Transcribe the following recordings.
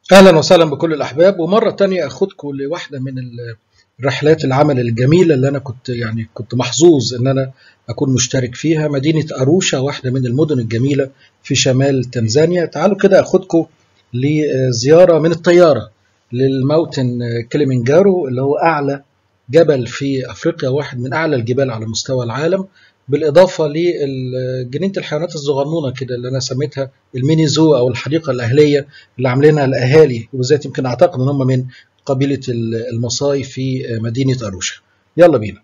اهلا وسهلا بكل الاحباب ومره تانية اخدكم لواحده من الرحلات العمل الجميله اللي انا كنت يعني كنت محظوظ ان انا اكون مشترك فيها مدينه اروشا واحده من المدن الجميله في شمال تنزانيا تعالوا كده اخدكم لزياره من الطياره للموتن كليمنجارو اللي هو اعلى جبل في افريقيا واحد من اعلى الجبال على مستوى العالم بالاضافه لجنينه الحيوانات الصغنونه كده اللي انا سميتها الميني زو او الحديقه الاهليه اللي عاملينها الاهالي وبالذات يمكن اعتقد ان هم من قبيله المصاي في مدينه اروشا. يلا بينا.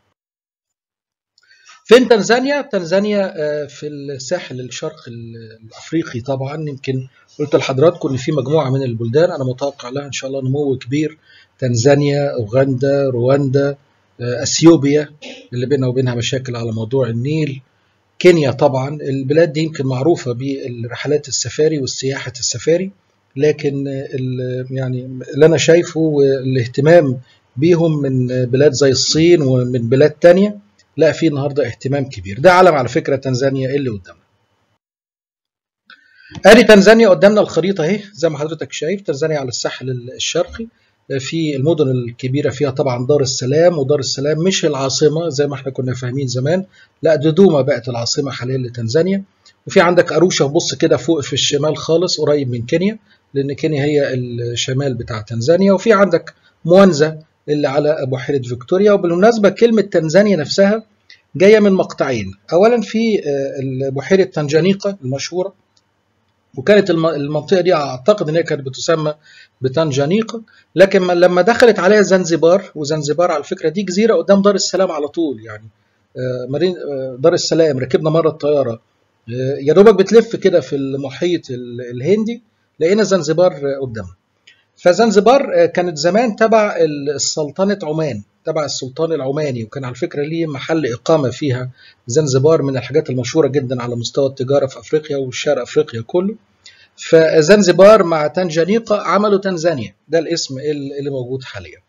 فين تنزانيا؟ تنزانيا في الساحل الشرق الافريقي طبعا يمكن قلت لحضراتكم ان في مجموعه من البلدان انا متوقع لها ان شاء الله نمو كبير تنزانيا، اوغندا، رواندا، اثيوبيا اللي بيننا وبينها مشاكل على موضوع النيل كينيا طبعا البلاد دي يمكن معروفه بالرحلات السفاري والسياحه السفاري لكن يعني اللي انا شايفه والاهتمام بيهم من بلاد زي الصين ومن بلاد تانية لا في النهارده اهتمام كبير ده علم على فكره تنزانيا اللي قدامنا ادي تنزانيا قدامنا الخريطه اهي زي ما حضرتك شايف تنزانيا على الساحل الشرقي في المدن الكبيره فيها طبعا دار السلام ودار السلام مش العاصمه زي ما احنا كنا فاهمين زمان لا دودوما بقت العاصمه حاليا لتنزانيا وفي عندك اروشا بص كده فوق في الشمال خالص قريب من كينيا لان كينيا هي الشمال بتاع تنزانيا وفي عندك موانزا اللي على بحيره فيكتوريا وبالمناسبه كلمه تنزانيا نفسها جايه من مقطعين اولا في بحيره تنجانيقه المشهوره وكانت المنطقه دي اعتقد ان هي كانت بتسمى بتنجانيقه لكن لما دخلت عليها زنزبار وزنزبار على فكره دي جزيره قدام دار السلام على طول يعني مدينه دار السلام ركبنا مره الطياره يا دوبك بتلف كده في المحيط الهندي لقينا زنزبار قدامنا فزنزبار كانت زمان تبع السلطنه عمان تبع السلطان العماني وكان على فكره ليه محل اقامه فيها زنزبار من الحاجات المشهوره جدا على مستوى التجاره في افريقيا وشرق افريقيا كله فزنزبار مع تنجانيقه عملوا تنزانيا ده الاسم اللي موجود حاليا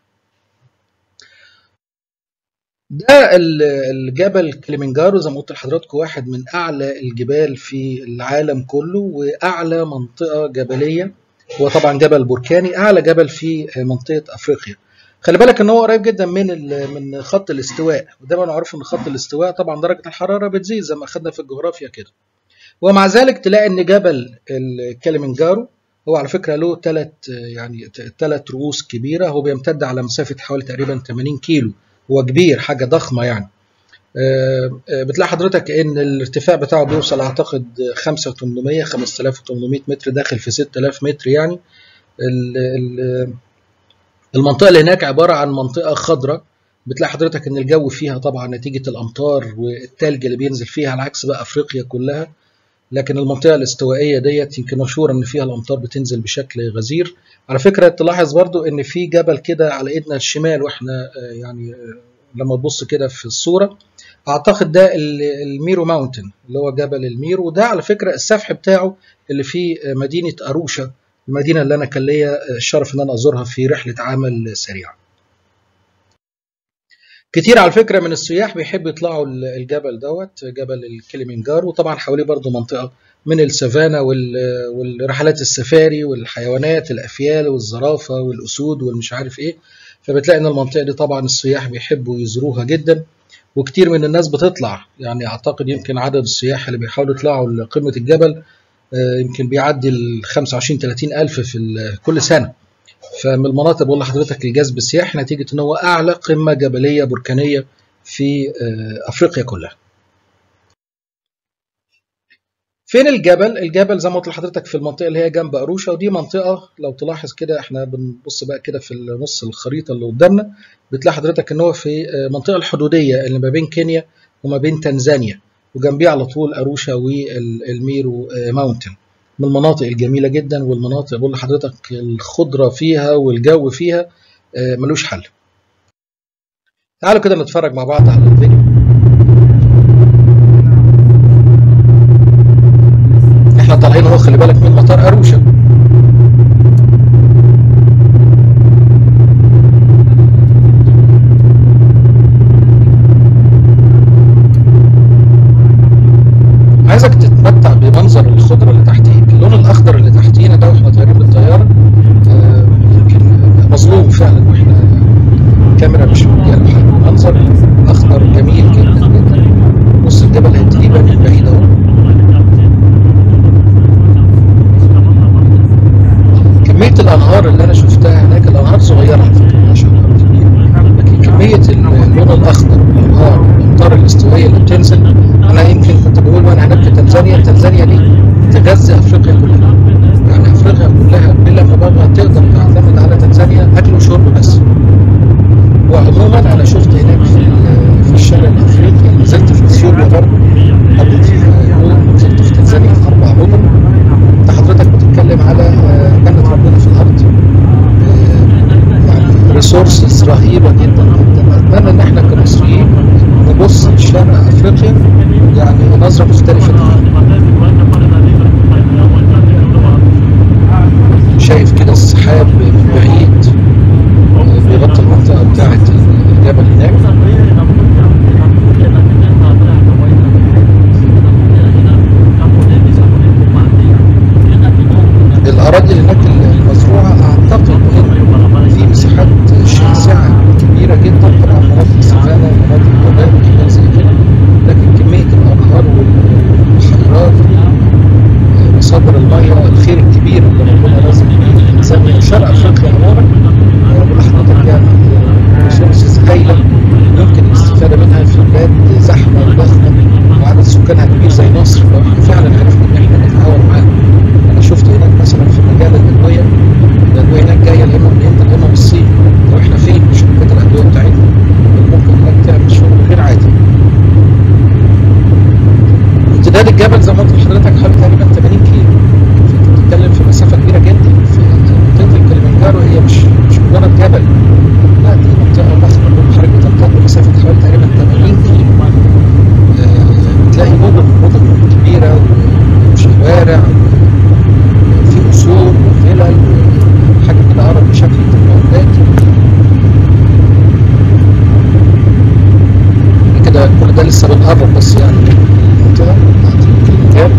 ده الجبل كليمنجارو زي ما قلت لحضراتكم واحد من اعلى الجبال في العالم كله واعلى منطقه جبليه هو طبعا جبل بركاني اعلى جبل في منطقه افريقيا خلي بالك ان هو قريب جدا من من خط الاستواء ودايما معروف ان خط الاستواء طبعا درجه الحراره بتزيد زي ما اخذنا في الجغرافيا كده ومع ذلك تلاقي ان جبل الكليمنجارو هو على فكره له ثلاث يعني ثلاث رؤوس كبيره هو بيمتد على مسافه حوالي تقريبا 80 كيلو هو كبير حاجه ضخمه يعني بتلاقي حضرتك ان الارتفاع بتاعه بيوصل اعتقد 5800 5800 متر داخل في 6000 متر يعني المنطقه اللي هناك عباره عن منطقه خضراء بتلاقي حضرتك ان الجو فيها طبعا نتيجه الامطار والتلج اللي بينزل فيها على عكس بقى افريقيا كلها لكن المنطقه الاستوائيه ديت يمكن مشهوره ان فيها الامطار بتنزل بشكل غزير على فكره تلاحظ برضو ان في جبل كده على ايدنا الشمال واحنا يعني لما تبص كده في الصوره اعتقد ده الميرو ماونتن اللي هو جبل الميرو وده على فكره السفح بتاعه اللي في مدينه اروشا المدينه اللي انا كان ليا الشرف ان انا ازورها في رحله عمل سريعه كتير على فكرة من السياح بيحبوا يطلعوا الجبل دوت جبل الكليمنجار وطبعا حواليه برضو منطقة من السافانا والرحلات السفاري والحيوانات الأفيال والزرافة والأسود والمش عارف إيه فبتلاقي إن المنطقة دي طبعا السياح بيحبوا يزوروها جدا وكتير من الناس بتطلع يعني أعتقد يمكن عدد السياح اللي بيحاولوا يطلعوا لقمة الجبل يمكن بيعدي ال 25 30 ألف في كل سنة فمن المناطق بقول لحضرتك الجذب السياحي نتيجه ان هو اعلى قمه جبليه بركانيه في افريقيا كلها. فين الجبل؟ الجبل زي ما قلت لحضرتك في المنطقه اللي هي جنب اروشا ودي منطقه لو تلاحظ كده احنا بنبص بقى كده في نص الخريطه اللي قدامنا بتلاقي حضرتك ان هو في المنطقه الحدوديه اللي ما بين كينيا وما بين تنزانيا وجنبيه على طول اروشا والميرو ماونتن. من المناطق الجميلة جدا والمناطق بقول لحضرتك الخضرة فيها والجو فيها ملوش حل تعالوا كده نتفرج مع بعض على الفيديو احنا طالعين اهو خلي بالك من مطار اروشا عايزك تتمتع بمنظر الخضرة اللي تحتيك اللون الاخضر اللي تحتينا ده واحنا طايرين بالطياره تنزانيا دي تغذي افريقيا كلها يعني افريقيا كلها بلا مبالغه تقدر تعتمد على تنزانيا اكل وشرب بس وعموما انا شفت هناك في في الشارع الافريقي نزلت في اثيوبيا برضه قضيت فيها يوم نزلت في تنزانيا في اربع مدن انت حضرتك بتتكلم على آه، جنه ربنا في الارض آه، يعني ريسورسز رهيبه جدا جدا اتمنى ان احنا كمصريين نبص لشرق افريقيا يعني نظره مختلفه تماما شايف كده السحاب من بعيد آه، بيغطي المنطقه بتاعه الجبل هناك الاراضي اللي هناك المزروعه اعتقد ان في مساحات شاسعه كبيره جدا طبعا مناطق سافانا ومناطق غابات وحاجات زي كده لكن كميه الانهار والبحيرات مصادر الميه الخير الكبير اللي ربنا رازق بيه تنزانيا وشرق افريقيا عموما آه، بقول لحضرتك يعني ريسورسز هايله يمكن الاستفاده منها في بلاد زحمه وضخمه وعدد سكانها كبير زي مصر لو احنا فعلا عرفنا ان احنا نتعاون معاهم انا شفت هناك مثلا في مجال الادويه الادويه هناك جايه لا اما من الهند لا اما من الصين لو احنا فين شركات الادويه بتاعتنا ممكن هناك تعمل شغل غير عادي امتداد الجبل زي ما قلت لحضرتك حوالي تقريبا 80 كيلو فانت بتتكلم في مسافه كبيره جدا في منطقه الكليمنجارو هي مش مش مجرد جبل لا دي منطقه ضخمه البحر بتمتد مسافه حوالي تقريبا 80 كيلو آه، بتلاقي مدن مدن كبيره وشوارع وفي قصور وفلل وحاجه كده عربي شكل التمرات كده كل ده لسه بنقرب بس يعني من المنطقه بتاعت الكلينيكات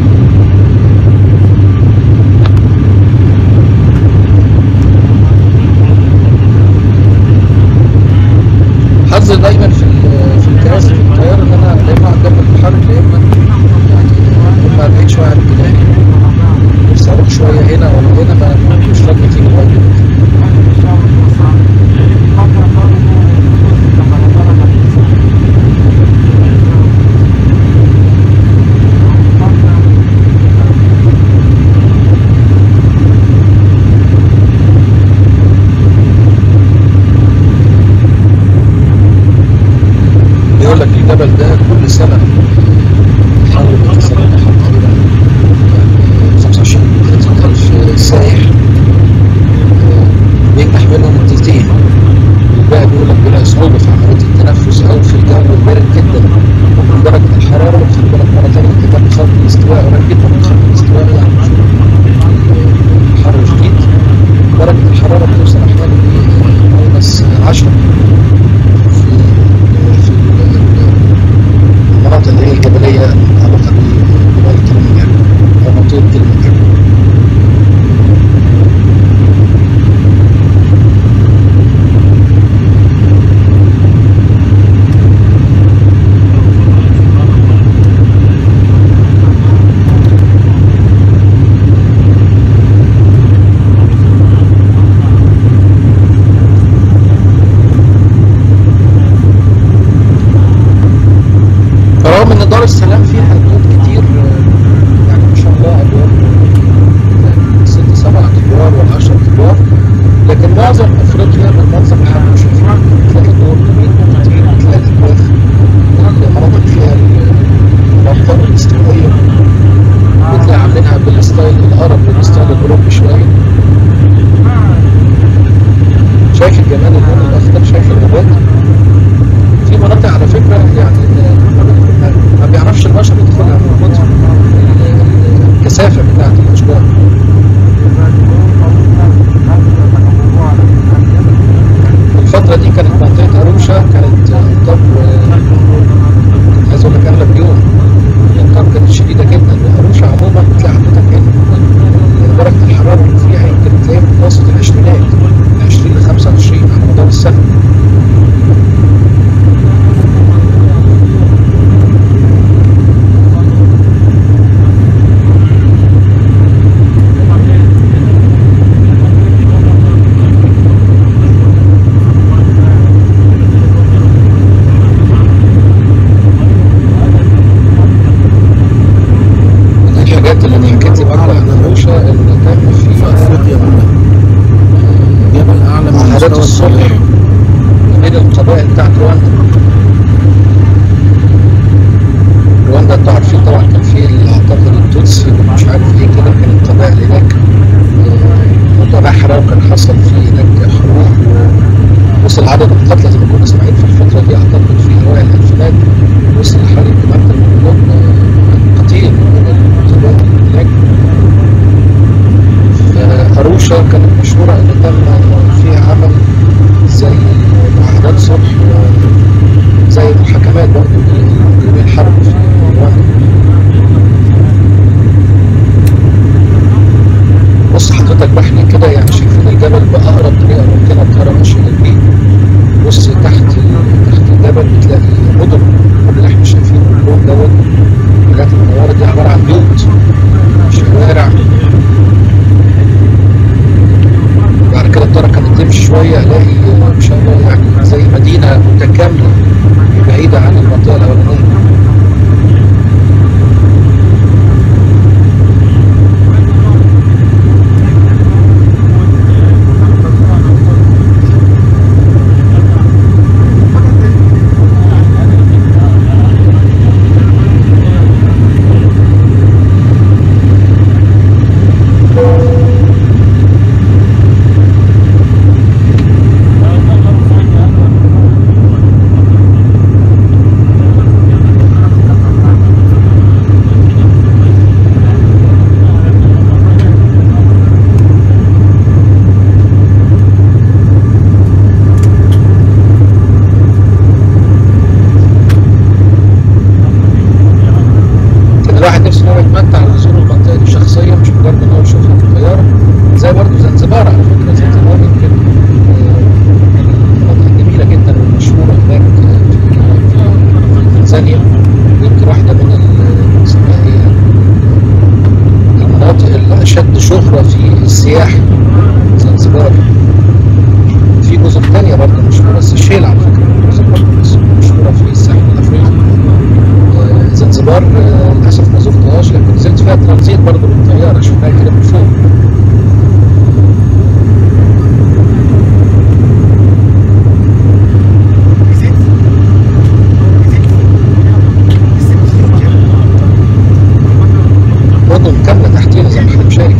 حظي دايما في ال- في الكراسي في الطياره ان انا لا اما قدام المحرك لا اما يعني اما بعيد شويه عن الجناح نفسي اروح شويه هنا ولا هنا ما ما- مش راضيه تيجي لغايه دلوقتي بيقول لك الجبل ده كل سنه بيحاول يتصل بحد كده يعني 25 30 ألف سايح آه، بينجح منهم التلتين والباقي بيقول لك بلا صعوبة في عملية التنفس أو في الجو البارد جدا درجة الحرارة خلي بالك مرة تانية كده بخط الاستواء قريب جدا من خط الاستواء يعني مش حر شديد درجة الحرارة بتوصل أحيانا ل ماينس 10 في في المناطق اللي هي الجبلية المتعلقة بجبال كليمنجارو أو منطقة كليمنجارو فرغم ان دار السلام فيها ابواب كتير آه، يعني ما شاء الله ابواب آه، ست سبع ادوار ولا 10 ادوار لكن معظم افريقيا بالمنظر اللي احنا شايفينه تلاقي دور كبير كتير تلاقي اكواخ المناطق فيها ال- الامطار الاستوائيه بتلاقي عاملينها بالستايل العرب بالستايل الاوروبي شويه شايف الجمال اللون الاخضر شايف الغابات في مناطق على فكرة يعني ما- ما بيعرفش البشر يدخلها من كتر ال- الكثافة بتاعت الأشجار الفترة دي كانت منطقة أروشا كانت أمطار آه، عايز أقول لك أغلب يوم الأمطار كانت شديدة جدا وأروشا عموما بتلاقي حضرتك إن درجة الحرارة اللي فيها يمكن تلاقيها في متوسط العشرينات من 20 ل 25 على مدار السنة المشاركة المشهورة اللي تم فيها عمل زي معاهدات صلح زي المحاكمات برضه لمجرمي الحرب في رواندا بص حضرتك بقى احنا كده يعني شايفين الجبل بأقرب طريقة ممكنة الطيارة ماشية جنبيه بص تحت تحت الجبل بتلاقي مدن كل اللي احنا شايفينه اللون دوت الحاجات المنورة دي عبارة عن بيوت شوارع بعد كده الطيارة كانت تمشي شوية الاقي ان شاء الله يعني زي مدينة متكاملة بعيدة عن المنطقة الأولانية كان الواحد نفسه ان هو يتمتع ويزور المنطقه دي شخصيا مش مجرد ان هو يشوفها في الطياره زي برضه زنزبار على فكره زنزبار يمكن آه، من المناطق الجميله جدا والمشهوره هناك آه، في في تنزانيا يمكن واحده من ال- اسمها ايه المناطق الاشد شهره في السياحه زنزبار في جزر تانية برضه مشهورة السيشيل على فكرة جزر برضه مشهورة في الساحل الأفريقي آه، زنزبار آه، للأسف ما زرتهاش لكن نزلت فيها ترانزيت برضه بالطيارة شفناها كده من فوق مدن كاملة تحتينا زي ما احنا شايف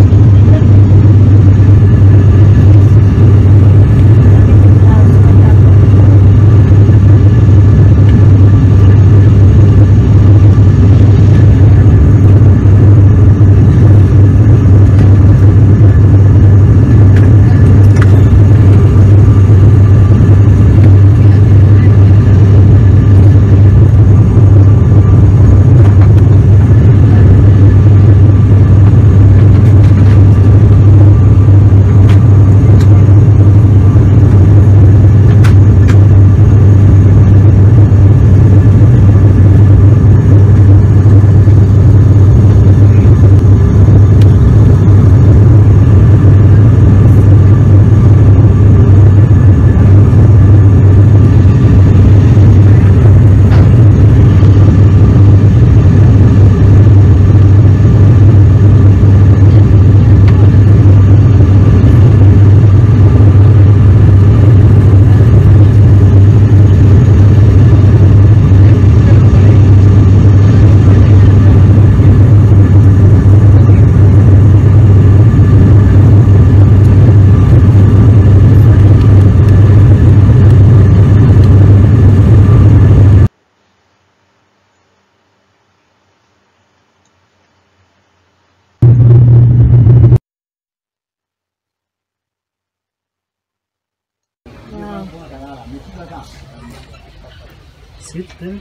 Sit there.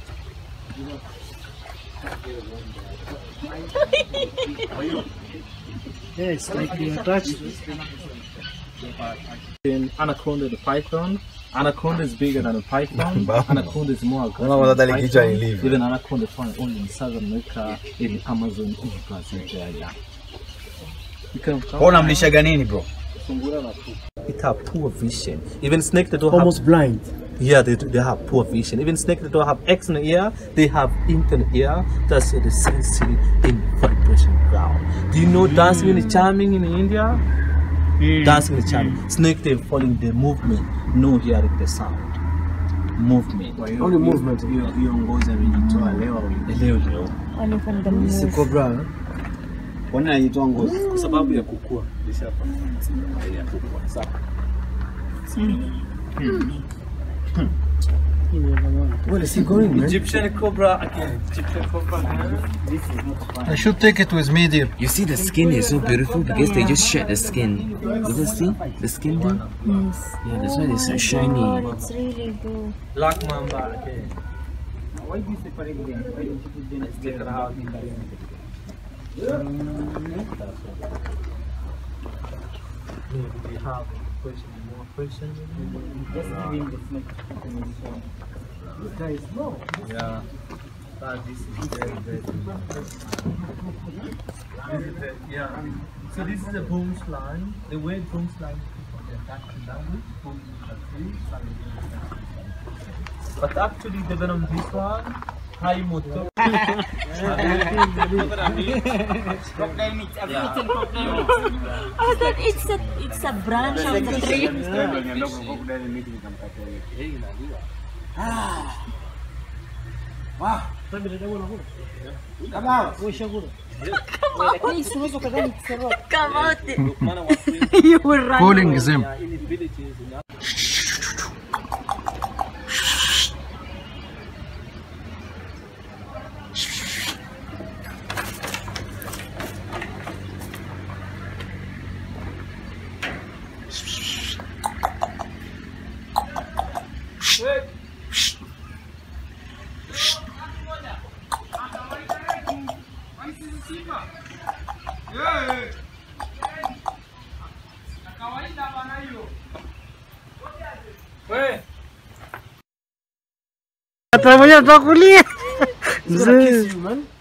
yes, like you touch. In anaconda the python. Anaconda is bigger than a python. anaconda is more aggressive. Unaona than hata python. likichwa ilivyo. Even anaconda found only in Southern America, in Amazon, in Brazil. Yeah. You can Wewe unamlishaga nini bro? It have poor vision. Even snake they don't Almost have. blind. Yeah, they, they have poor vision. Even snake they don't have X in the ear. They have ink in the ear. That's the sensitive in vibration ground. Do you know dancing in the charming in India? Dancing in the charming. Snake they following the movement. No hearing the sound. Movement. Only movement. hiyo hiyo ngozi amejitoa leo au Leo leo. Only from the move. Si cobra. kwa nini anajitoa ngozi? Kwa sababu ya kukua. Lishapa. Ya kukua. Sawa. Well, is he going, man? Egyptian cobra again. Egyptian cobra. I should take it with me dear You see the skin is so beautiful because they just shed the skin. You can see the skin there? Yes. Yeah, that's why it's so shiny. It's really good. Black mamba again. Why do you separate them? Why don't you put them Let's take it out. Maybe we have question, more questions. Just give him the snake. information. This guy is slow. Yeah. But this is very, very This is the, yeah. So this is the boom slime. The way boom slime is from the Dutch language, boom is a tree, slime is a tree. But actually the venom this one, high motor. Crocodile meat. I've Yeah. eaten crocodile meat. I thought it's a it's a branch of the tree. Kwenye ndogo crocodile meat nikamkata hiyo. Come out. Please, come out. you will run. calling them In villages, in Hata mwenyewe atakulia. Mzee.